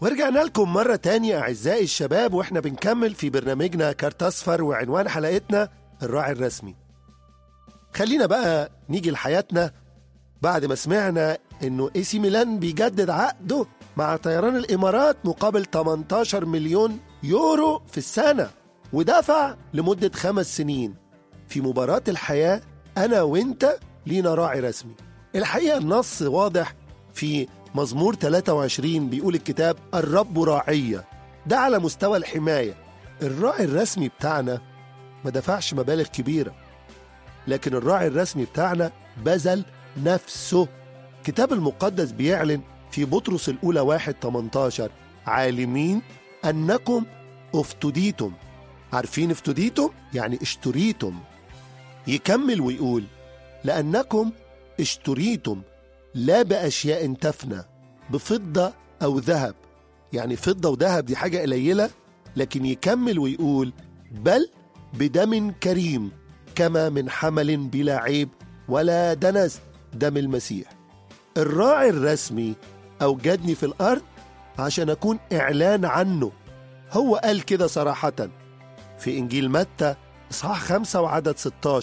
ورجعنا لكم مرة تانية أعزائي الشباب وإحنا بنكمل في برنامجنا كارت أصفر وعنوان حلقتنا الراعي الرسمي خلينا بقى نيجي لحياتنا بعد ما سمعنا إنه إي سي ميلان بيجدد عقده مع طيران الإمارات مقابل 18 مليون يورو في السنة ودفع لمدة خمس سنين في مباراة الحياة أنا وإنت لينا راعي رسمي الحقيقة النص واضح في مزمور 23 بيقول الكتاب الرب راعية ده على مستوى الحماية الراعي الرسمي بتاعنا ما دفعش مبالغ كبيرة لكن الراعي الرسمي بتاعنا بذل نفسه كتاب المقدس بيعلن في بطرس الأولى واحد 18 عالمين أنكم افتديتم عارفين افتديتم؟ يعني اشتريتم يكمل ويقول لأنكم اشتريتم لا بأشياء تفنى بفضة أو ذهب يعني فضة وذهب دي حاجة قليلة لكن يكمل ويقول بل بدم كريم كما من حمل بلا عيب ولا دنس دم المسيح الراعي الرسمي أوجدني في الأرض عشان أكون إعلان عنه هو قال كده صراحة في إنجيل متى إصحاح 5 وعدد 16